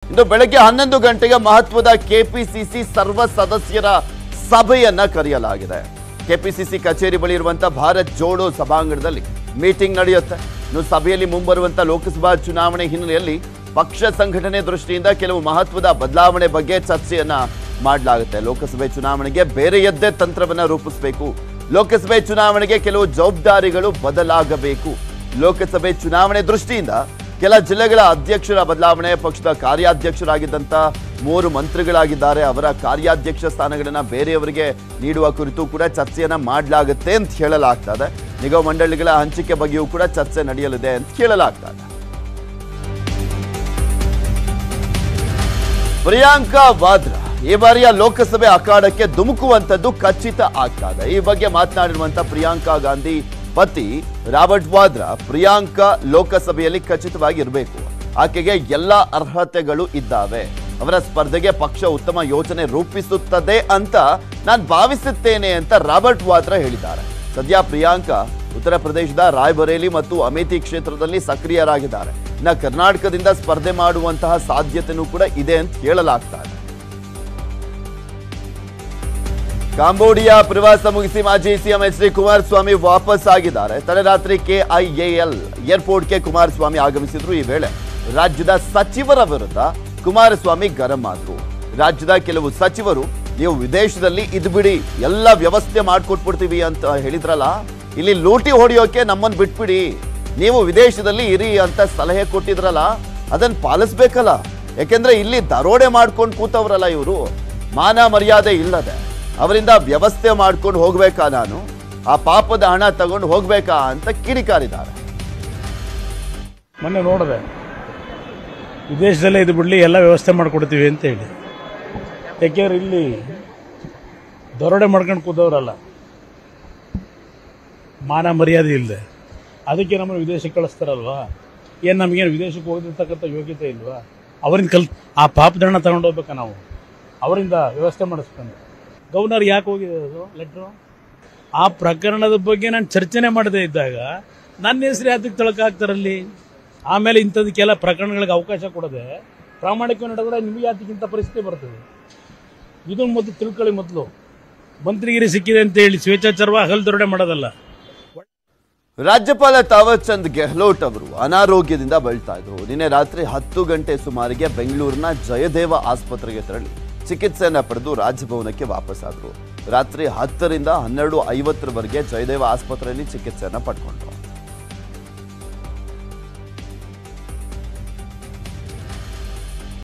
ಇಂದು ಬೆಳಗ್ಗೆ ಹನ್ನೊಂದು ಗಂಟೆಗೆ ಮಹತ್ವದ ಕೆಪಿಸಿಸಿ ಸರ್ವ ಸದಸ್ಯರ ಸಭೆಯನ್ನ ಕರೆಯಲಾಗಿದೆ ಕೆಪಿಸಿಸಿ ಕಚೇರಿ ಬಳಿ ಇರುವಂತಹ ಭಾರತ್ ಜೋಡೋ ಸಭಾಂಗಣದಲ್ಲಿ ಮೀಟಿಂಗ್ ನಡೆಯುತ್ತೆ ಇನ್ನು ಸಭೆಯಲ್ಲಿ ಮುಂಬರುವಂತ ಲೋಕಸಭಾ ಚುನಾವಣೆ ಹಿನ್ನೆಲೆಯಲ್ಲಿ ಪಕ್ಷ ಸಂಘಟನೆ ದೃಷ್ಟಿಯಿಂದ ಕೆಲವು ಮಹತ್ವದ ಬದಲಾವಣೆ ಬಗ್ಗೆ ಚರ್ಚೆಯನ್ನ ಮಾಡಲಾಗುತ್ತೆ ಲೋಕಸಭೆ ಚುನಾವಣೆಗೆ ಬೇರೆಯದ್ದೇ ತಂತ್ರವನ್ನ ರೂಪಿಸಬೇಕು ಲೋಕಸಭೆ ಚುನಾವಣೆಗೆ ಕೆಲವು ಜವಾಬ್ದಾರಿಗಳು ಬದಲಾಗಬೇಕು ಲೋಕಸಭೆ ಚುನಾವಣೆ ದೃಷ್ಟಿಯಿಂದ ಕೆಲ ಜಿಲ್ಲೆಗಳ ಅಧ್ಯಕ್ಷರ ಬದಲಾವಣೆ ಪಕ್ಷದ ಕಾರ್ಯಾಧ್ಯಕ್ಷರಾಗಿದ್ದಂತ ಮೂರು ಮಂತ್ರಿಗಳಾಗಿದ್ದಾರೆ ಅವರ ಕಾರ್ಯಾಧ್ಯಕ್ಷ ಸ್ಥಾನಗಳನ್ನ ಬೇರೆಯವರಿಗೆ ನೀಡುವ ಕುರಿತು ಕೂಡ ಚರ್ಚೆಯನ್ನ ಮಾಡಲಾಗುತ್ತೆ ಅಂತ ಹೇಳಲಾಗ್ತಾ ಇದೆ ನಿಗಮ ಮಂಡಳಿಗಳ ಹಂಚಿಕೆ ಬಗ್ಗೆಯೂ ಕೂಡ ಚರ್ಚೆ ನಡೆಯಲಿದೆ ಅಂತ ಹೇಳಲಾಗ್ತಾ ಇದೆ ಪ್ರಿಯಾಂಕಾ ವಾದ್ರಾ ಈ ಬಾರಿಯ ಲೋಕಸಭೆ ಅಖಾಡಕ್ಕೆ ಧುಮುಕುವಂತದ್ದು ಖಚಿತ ಆಗ್ತಾ ಇದೆ ಈ ಬಗ್ಗೆ ಮಾತನಾಡಿರುವಂತ ಪ್ರಿಯಾಂಕಾ ಗಾಂಧಿ ಪತಿ ರಾಬರ್ಟ್ ವಾದ್ರಾ ಪ್ರಿಯಾಂಕಾ ಲೋಕಸಭೆಯಲ್ಲಿ ಖಚಿತವಾಗಿ ಇರಬೇಕು ಆಕೆಗೆ ಎಲ್ಲ ಅರ್ಹತೆಗಳು ಇದ್ದಾವೆ ಅವರ ಸ್ಪರ್ಧೆಗೆ ಪಕ್ಷ ಉತ್ತಮ ಯೋಜನೆ ರೂಪಿಸುತ್ತದೆ ಅಂತ ನಾನು ಭಾವಿಸುತ್ತೇನೆ ಅಂತ ರಾಬರ್ಟ್ ವಾದ್ರಾ ಹೇಳಿದ್ದಾರೆ ಸದ್ಯ ಪ್ರಿಯಾಂಕಾ ಉತ್ತರ ಪ್ರದೇಶದ ರಾಯ್ಬರೇಲಿ ಮತ್ತು ಅಮೇಥಿ ಕ್ಷೇತ್ರದಲ್ಲಿ ಸಕ್ರಿಯರಾಗಿದ್ದಾರೆ ಇನ್ನು ಕರ್ನಾಟಕದಿಂದ ಸ್ಪರ್ಧೆ ಮಾಡುವಂತಹ ಸಾಧ್ಯತೆನೂ ಕೂಡ ಇದೆ ಅಂತ ಹೇಳಲಾಗ್ತಾ ಇದೆ ಕಾಂಬೋಡಿಯಾ ಪ್ರವಾಸ ಮುಗಿಸಿ ಮಾಜಿ ಸಿಎಂ ಎಚ್ ಡಿ ಕುಮಾರಸ್ವಾಮಿ ವಾಪಸ್ ಆಗಿದ್ದಾರೆ ತಡರಾತ್ರಿ ಕೆಐಎಎಲ್ ಏರ್ಪೋರ್ಟ್ಗೆ ಕುಮಾರಸ್ವಾಮಿ ಆಗಮಿಸಿದ್ರು ಈ ವೇಳೆ ರಾಜ್ಯದ ಸಚಿವರ ವಿರುದ್ಧ ಕುಮಾರಸ್ವಾಮಿ ಗರಂ ಆದ್ರು ರಾಜ್ಯದ ಕೆಲವು ಸಚಿವರು ನೀವು ವಿದೇಶದಲ್ಲಿ ಇದ್ಬಿಡಿ ಎಲ್ಲ ವ್ಯವಸ್ಥೆ ಮಾಡ್ಕೊಟ್ಬಿಡ್ತೀವಿ ಅಂತ ಹೇಳಿದ್ರಲ್ಲ ಇಲ್ಲಿ ಲೂಟಿ ಹೊಡೆಯೋಕೆ ನಮ್ಮನ್ನು ಬಿಟ್ಬಿಡಿ ನೀವು ವಿದೇಶದಲ್ಲಿ ಇರಿ ಅಂತ ಸಲಹೆ ಕೊಟ್ಟಿದ್ರಲ್ಲ ಅದನ್ನ ಪಾಲಿಸ್ಬೇಕಲ್ಲ ಯಾಕೆಂದ್ರೆ ಇಲ್ಲಿ ದರೋಡೆ ಮಾಡ್ಕೊಂಡು ಕೂತವ್ರಲ್ಲ ಇವರು ಮಾನ ಮರ್ಯಾದೆ ಇಲ್ಲದೆ ಅವರಿಂದ ವ್ಯವಸ್ಥೆ ಮಾಡ್ಕೊಂಡು ಹೋಗ್ಬೇಕಾ ನಾನು ಆ ಪಾಪದ ಹಣ ತಗೊಂಡು ಹೋಗ್ಬೇಕಾ ಅಂತ ಕಿಡಿಕಾರಿದ್ದಾರೆ ಮೊನ್ನೆ ನೋಡಿದೆ ವಿದೇಶದಲ್ಲೇ ಇದು ಬಿಡಲಿ ಎಲ್ಲ ವ್ಯವಸ್ಥೆ ಮಾಡಿಕೊಡ್ತೀವಿ ಅಂತ ಹೇಳಿ ಯಾಕೆಂದ್ರೆ ಇಲ್ಲಿ ದರೋಡೆ ಮಾಡ್ಕೊಂಡು ಕೂತವ್ರಲ್ಲ ಮಾನ ಮರ್ಯಾದೆ ಇಲ್ಲದೆ ಅದಕ್ಕೆ ನಮ್ಮನ್ನು ವಿದೇಶಕ್ಕೆ ಕಳಿಸ್ತಾರಲ್ವಾ ಏನು ನಮಗೇನು ವಿದೇಶಕ್ಕೆ ಹೋಗಿರ್ತಕ್ಕಂಥ ಯೋಗ್ಯತೆ ಇಲ್ವಾ ಅವರಿಂದ ಕಲ್ ಆ ಪಾಪದಣ್ಣ ತಗೊಂಡು ಹೋಗ್ಬೇಕಾ ನಾವು ಅವರಿಂದ ವ್ಯವಸ್ಥೆ ಮಾಡಿಸ್ಕೊಂಡು ಗವರ್ನರ್ ಯಾಕೆ ಹೋಗಿದೆ ಅದು ಲೆಟ್ರು ಆ ಪ್ರಕರಣದ ಬಗ್ಗೆ ನಾನು ಚರ್ಚೆನೆ ಮಾಡದೇ ಇದ್ದಾಗ ನನ್ನ ಹೆಸರು ಯಾತಕ್ಕೆ ತಳಕ ಹಾಕ್ತಾರಲ್ಲಿ ಆಮೇಲೆ ಇಂಥದಕ್ಕೆಲ್ಲ ಪ್ರಕರಣಗಳಿಗೆ ಅವಕಾಶ ಕೊಡದೆ ಪ್ರಾಮಾಣಿಕ ನಡೆದ್ರೆ ನಿಮಗೆ ಯಾತಕ್ಕಿಂತ ಪರಿಸ್ಥಿತಿ ಬರ್ತದೆ ಇದನ್ನು ಮೊದಲು ತಿಳ್ಕೊಳ್ಳಿ ಮೊದಲು ಮಂತ್ರಿಗಿರಿ ಸಿಕ್ಕಿದೆ ಅಂತ ಹೇಳಿ ಸ್ವೇಚ್ಛಾಚಾರವ ಹಗಲು ದೊರಡೆ ಮಾಡೋದಲ್ಲ ರಾಜ್ಯಪಾಲ ತಾವರ್ ಚಂದ್ ಗೆಹ್ಲೋಟ್ ಅವರು ಅನಾರೋಗ್ಯದಿಂದ ಬಳಲ್ತಾ ಇದ್ರು ನಿನ್ನೆ ರಾತ್ರಿ ಹತ್ತು ಗಂಟೆ ಸುಮಾರಿಗೆ ಬೆಂಗಳೂರಿನ ಜಯದೇವ ಆಸ್ಪತ್ರೆಗೆ ತೆರಳಿ ಚಿಕಿತ್ಸೆಯನ್ನ ಪಡೆದು ರಾಜಭವನಕ್ಕೆ ವಾಪಸ್ಸಾದ್ರು ರಾತ್ರಿ ಹತ್ತರಿಂದ ಹನ್ನೆರಡು ಐವತ್ತರವರೆಗೆ ಜಯದೇವ ಆಸ್ಪತ್ರೆಯಲ್ಲಿ ಚಿಕಿತ್ಸೆಯನ್ನ ಪಡ್ಕೊಂಡ್ರು